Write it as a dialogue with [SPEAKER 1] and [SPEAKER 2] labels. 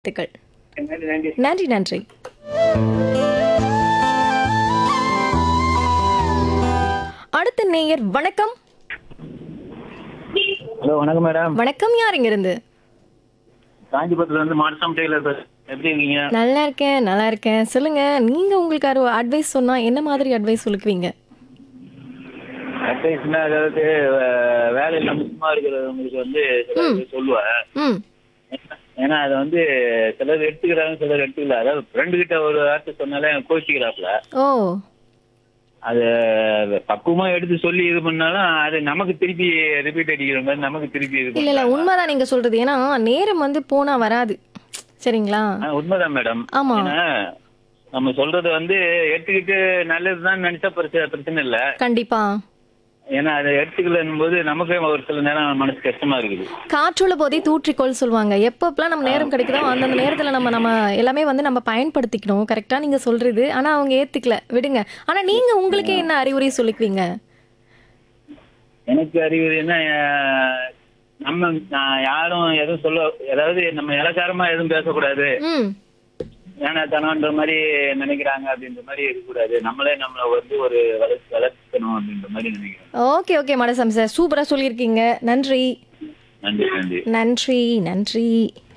[SPEAKER 1] வாழ்த்துக்கள்
[SPEAKER 2] நன்றி நன்றி
[SPEAKER 1] நன்றி நன்றி அடுத்த நேயர் வணக்கம்
[SPEAKER 2] ஹலோ வணக்கம் மேடம்
[SPEAKER 1] வணக்கம் யார் இங்க இருந்து
[SPEAKER 2] காஞ்சிபுரத்துல இருந்து மாடசாம் டெய்லர் பேசுறேன். எப்படி இருக்கீங்க
[SPEAKER 1] நல்லா இருக்கேன் நல்லா இருக்கேன் சொல்லுங்க நீங்க உங்களுக்கு யாரோ அட்வைஸ் சொன்னா என்ன மாதிரி அட்வைஸ் சொல்லுவீங்க
[SPEAKER 2] அட்வைஸ்னா அதாவது அஹ், வேலை இல்லாம சும்மா இருக்கிறவங்களுக்கு வந்து சிலர் சொல்லுவேன்
[SPEAKER 1] ம்
[SPEAKER 2] ஏன்னா அதை வந்து சிலர் எடுத்துக்கிறாங்க சிலர் எடுத்துக்கல அதாவது ஃப்ரெண்டு கிட்ட ஒரு வார்த்தை சொன்னாலே கோச்சிக்கிறாப்ல
[SPEAKER 1] ஓ
[SPEAKER 2] அது பக்குவமா எடுத்து சொல்லி இது பண்ணாலும் அது நமக்கு திருப்பி ரிப்பீட் அடிக்கிற மாதிரி நமக்கு திருப்பி இது
[SPEAKER 1] இல்ல இல்ல உண்மைதான் நீங்க சொல்றது ஏன்னா நேரம் வந்து போனா வராது சரிங்களா
[SPEAKER 2] ஆ, உண்மைதான் மேடம்
[SPEAKER 1] ஆமா
[SPEAKER 2] ஏன்னா நம்ம சொல்றது வந்து எடுத்துக்கிட்டு நல்லதுதான் நினைச்சா பிரச்சனை பிரச்சனை இல்ல
[SPEAKER 1] கண்டிப்பா
[SPEAKER 2] ஏன்னா அதை எடுத்துக்கலன்னும் போது நமக்கே ஒரு சில நேரம் மனசு கஷ்டமா இருக்குது
[SPEAKER 1] காற்றுள்ள போதே தூற்றிக்கொள் சொல்லுவாங்க எப்பப்பெல்லாம் நம்ம நேரம் கிடைக்குதோ அந்தந்த நேரத்துல நம்ம நம்ம எல்லாமே வந்து நம்ம பயன்படுத்திக்கணும் கரெக்டா நீங்க சொல்றது ஆனா அவங்க ஏத்துக்கல விடுங்க ஆனா நீங்க உங்களுக்கே என்ன அறிவுரை சொல்லிக்குவீங்க
[SPEAKER 2] எனக்கு அறிவுரைன்னா அஹ், நம்ம நான் யாரும் எதுவும் சொல்ல அதாவது நம்ம இலக்காரமா எதுவும் பேசக்கூடாது
[SPEAKER 1] ம்
[SPEAKER 2] ஏன்னா தனன்ற மாதிரி நினைக்கிறாங்க அப்படின்ற மாதிரி இருக்கக்கூடாது நம்மளே நம்மளை வந்து ஒரு வளர்ச்சி வளர்த்துக்கணும் அப்படின்ற மாதிரி நினைக்கிறேன்
[SPEAKER 1] ஓகே ஓகே மடசாமி சார் சூப்பரா சொல்லியிருக்கீங்க நன்றி
[SPEAKER 2] நன்றி நன்றி
[SPEAKER 1] நன்றி நன்றி